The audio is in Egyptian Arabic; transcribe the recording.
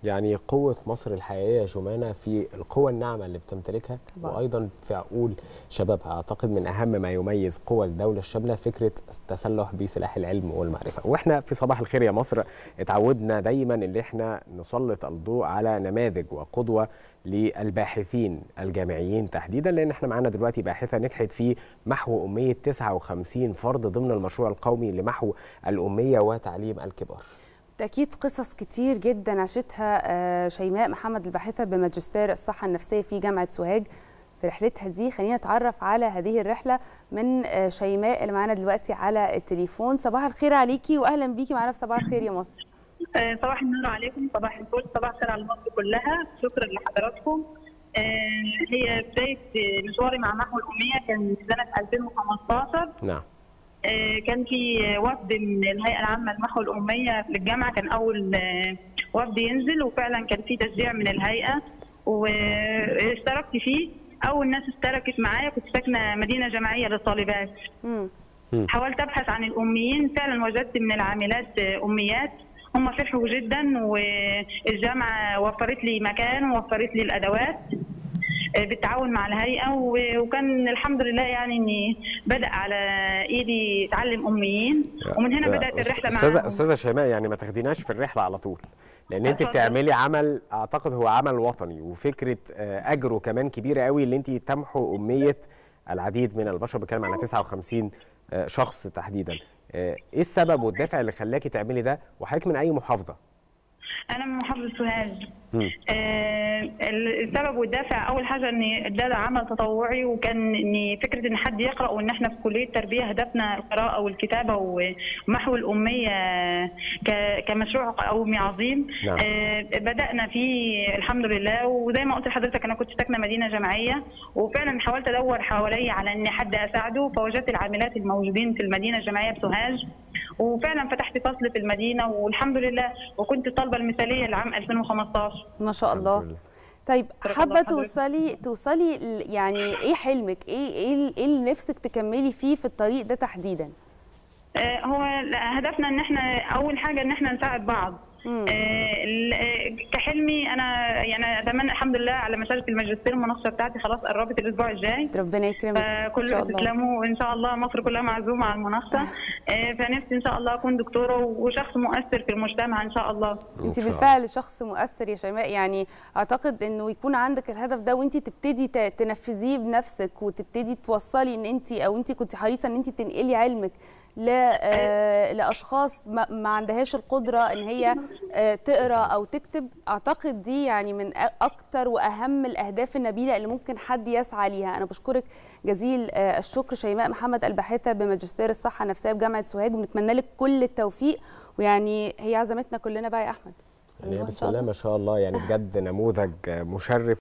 يعني قوة مصر الحقيقية يا جمانة في القوة الناعمة اللي بتمتلكها طبعا. وأيضا في عقول شبابها أعتقد من أهم ما يميز قوى الدولة الشاملة فكرة التسلح بسلاح العلم والمعرفة وإحنا في صباح الخير يا مصر اتعودنا دايما إن إحنا نسلط الضوء على نماذج وقدوة للباحثين الجامعيين تحديدا لأن إحنا معانا دلوقتي باحثة نجحت في محو أمية 59 فرد ضمن المشروع القومي لمحو الأمية وتعليم الكبار بالتأكيد قصص كتير جدا عاشتها آه، شيماء محمد الباحثة بماجستير الصحة النفسية في جامعة سوهاج في رحلتها دي خلينا نتعرف على هذه الرحلة من آه، شيماء اللي معانا دلوقتي على التليفون صباح الخير عليكي وأهلا بيكي معانا في صباح الخير يا مصر آه، صباح النور عليكم صباح الفل صباح الخير على مصر كلها شكرا لحضراتكم آه، هي بداية آه، مشواري مع محو الأمية كان في سنة 2015 نعم آه، كان في وفد من الهيئة العامة لمحو الأمية للجامعة كان أول آه، وفد ينزل وفعلا كان في تشجيع من الهيئة واشتركت فيه أول ناس اشتركت معايا كنت ساكنة مدينة جامعية للطالبات مم. حاولت ابحث عن الاميين فعلا وجدت من العاملات اميات هم فرحوا جدا والجامعه وفرت لي مكان ووفرت لي الادوات بالتعاون مع الهيئه و- وكان الحمد لله يعني اني بدا على ايدي اتعلم اميين ومن هنا يا بدات أست- الرحله استاذه معاهم استاذه شيماء يعني ما تاخديناش في الرحله على طول لان انت اتفضل. بتعملي عمل اعتقد هو عمل وطني وفكره آه، اجره كمان كبيره قوي اللي انت تمحو اميه العديد من البشر بتكلم على 59 آه، شخص تحديدا آه، ايه السبب والدافع اللي خلاكي تعملي ده وحضرتك من اي محافظه انا من محافظه سوهاج مم. آه، السبب والدافع اول حاجه ان ده عمل تطوعي وكان ان فكره ان حد يقرا وان احنا في كليه التربيه هدفنا القراءه والكتابه ومحو الاميه ك- كمشروع قومي عظيم نعم. آه، بدانا فيه الحمد لله وزي ما قلت لحضرتك انا كنت ساكنه مدينه جامعيه وفعلا حاولت ادور حوالي على ان حد اساعده فوجدت العاملات الموجودين في المدينه الجامعيه بسوهاج وفعلا فتحت فصل في المدينه والحمد لله وكنت الطالبه المثاليه لعام 2015 ما شاء الحمد الله لله. طيب بارك حابة الله حضرتك. توصلي توصلي ل- يعني ايه حلمك ايه ايه ايه اللي نفسك تكملي فيه في الطريق ده تحديدا آه، هو هدفنا ان احنا اول حاجه ان احنا نساعد بعض مم. آه، ال- آه، كحلمي انا يعني اتمنى الحمد لله على مشاركه الماجستير المناقشه بتاعتي خلاص قربت الاسبوع الجاي ربنا يكرمك ان فكل شاء الله تسلموا وان شاء الله مصر كلها معزومه على المناقشه آه، فنفسي ان شاء الله اكون دكتوره وشخص مؤثر في المجتمع ان شاء الله إن انت شاء الله. بالفعل شخص مؤثر يا شيماء يعني اعتقد انه يكون عندك الهدف ده وانت تبتدي ت- تنفذيه بنفسك وتبتدي توصلي ان انت او انت كنت حريصه ان انت تنقلي علمك ل آه، لاشخاص ما, ما عندهاش القدره ان هي آه، تقرا او تكتب اعتقد دي يعني من أ- اكتر واهم الاهداف النبيله اللي ممكن حد يسعى ليها انا بشكرك جزيل آه، الشكر شيماء محمد الباحثه بماجستير الصحه النفسيه بجامعه سوهاج ونتمنى لك كل التوفيق ويعني هي عزمتنا كلنا بقى يا احمد يعني إن بسم شاء الله الله. ما شاء الله يعني بجد نموذج مشرف